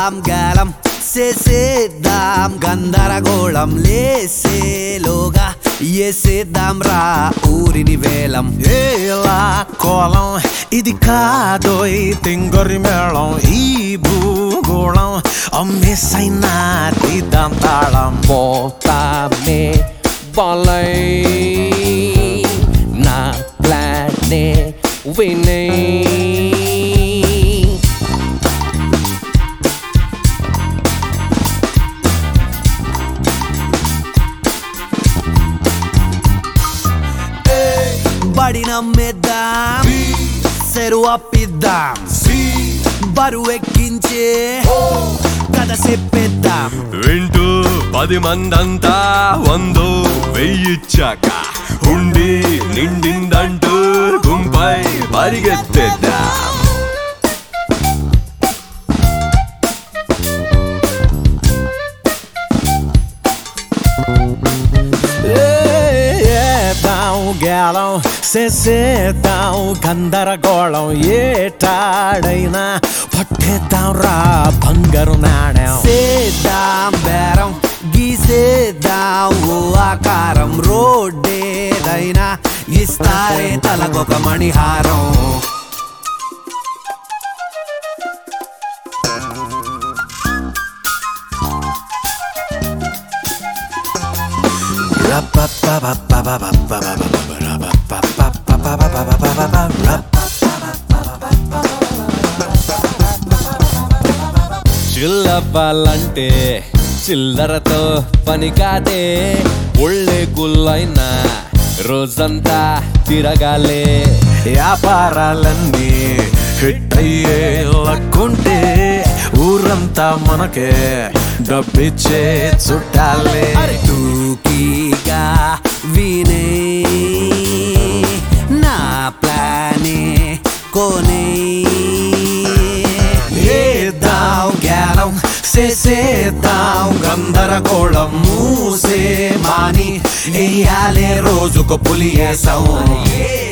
చేసేద్దాం గాలం చేసేద్దాం గందరగోళం లేసేలోగా వేసేద్దాం రా ఊరిని వేలం ఏలా కోలం ఇది కాదోయ్ తింగరి మేళం ఈ భూగోళం అమ్మేసైనా తీద్దాం తాళం పోతామే బాలై నా ప్లానే వినయ్ బడి నమ్మేద్దాం సెరువు అప్పిద్దాం బరువు ఎక్కించే కథ చెప్పేద్దాం వింటూ పది మందంతా వందో వెయ్యిచ్చాక ఉండి నిండిందంటూ గుంపై పరిగెత్తేద్దా ఏదాం గేళం చేసేద్దాం గందరగోళం ఏటాడైనా పట్టేద్దాం రా బంగారు నాణ్యం చేద్దాం బేరం గీసేద్దాం ఓ ఆకారం రోడ్డేదైనా ఇస్తారే తలకొక మణిహారం చిల్లవ్వాలంటే చిల్లరతో పని కాదే ఒళ్ళే గుల్లైనా రోజంతా తిరగాలే వ్యాపారాలన్నీ హిట్ అయ్యే లక్కుంటే ఊరంతా మనకే డబ్బిచ్చే చుట్టాలే టూకీగా వినే నా ప్లానే కొనే ఏదాం గేలం చేసేద్దాం గందరగోళం మూసే మాని ఎయ్యాలే రోజుకు పులియేసాం